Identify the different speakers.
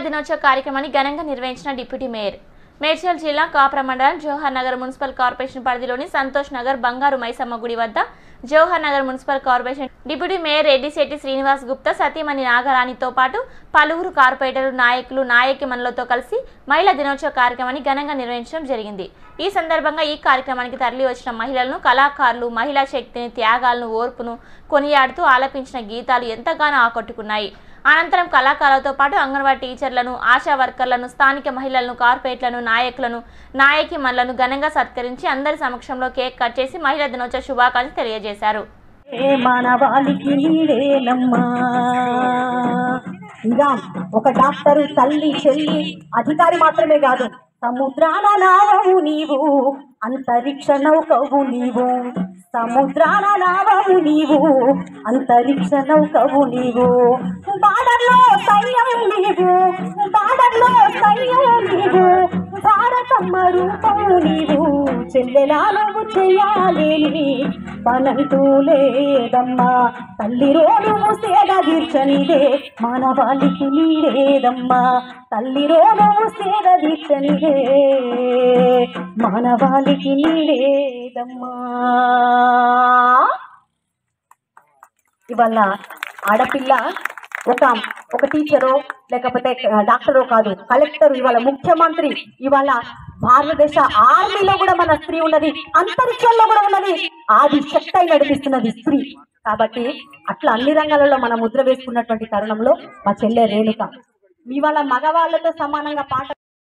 Speaker 1: దినోత్సవ కార్యక్రమాన్ని ఘనంగా నిర్వహించిన డిప్యూటీ మేయర్ మేడ్చల్ జిల్లా కాప్ర మండలం జవహర్ నగర్ మున్సిపల్ కార్పొరేషన్ పరిధిలోని సంతోష్ నగర్ బంగారు మైసమ్మ గుడి వద్ద Jawahar Nagar municipal corporation deputy mayor Reddyshetty Srinivas Gupta సతీమణి నాగరాణితో పాటు పలువురు కార్పొరేటర్లు నాయకులు నాయకిమణులతో కలిసి మహిళా దినోత్సవ కార్యక్రమాన్ని ఘనంగా నిర్వహించడం జరిగింది ఈ సందర్భంగా ఈ కార్యక్రమానికి తరలి వచ్చిన మహిళలను కళాకారులు మహిళా శక్తిని త్యాగాలను ఓర్పును కొనియాడుతూ ఆలపించిన గీతాలు ఎంతగానో ఆకట్టుకున్నాయి అనంతరం కళాకారులతో పాటు అంగన్వాడీ టీచర్లను ఆశా వర్కర్లను స్థానిక మహిళలను కార్పొరేట్లను నాయకులను నాయకిమణులను ఘనంగా సత్కరించి అందరి సమక్షంలో కేక్ కట్ చేసి మహిళా దినోత్సవ శుభాకాంక్షలు తెలియజేశారు
Speaker 2: ఏ మానవాళికి నీడేనమ్మా ఇంకా ఒక డాక్టరు తల్లి చెల్లి అధికారి మాత్రమే కాదు సముద్రాల నావవు నీవు అంతరిక్ష నౌకవు నీవు సముద్రాల నావవు నీవు అంతరిక్ష నౌకవు నీవు బాడర్లో సైన్యం నీవు బాడర్లో సైన్యం నీవు భారతమ్మ రూపము నీవు చెల్లెలా నువ్వు చెయ్యాలేని పనంటూ లేదమ్మా తల్లి రోను సేద తీర్చనిదే మానవాళికి నీడేదమ్మా తల్లి రోను సేద తీర్చనిదే మానవాళికి నీడేదమ్మా ఇవాళ ఆడపిల్ల ఒక ఒక టీచరో లేకపోతే డాక్టరో కాదు కలెక్టర్ ఇవాళ ముఖ్యమంత్రి ఇవాళ భారతదేశ ఆర్మీలో కూడా మన స్త్రీ ఉన్నది అంతరిక్షంలో కూడా ఉన్నది ఆది శక్తి అయి నడిపిస్తున్నది స్త్రీ కాబట్టి అట్లా అన్ని రంగాలలో మనం ముద్ర వేసుకున్నటువంటి తరుణంలో మా చెల్లె రేణుక ఇవాళ మగవాళ్ళతో సమానంగా పాట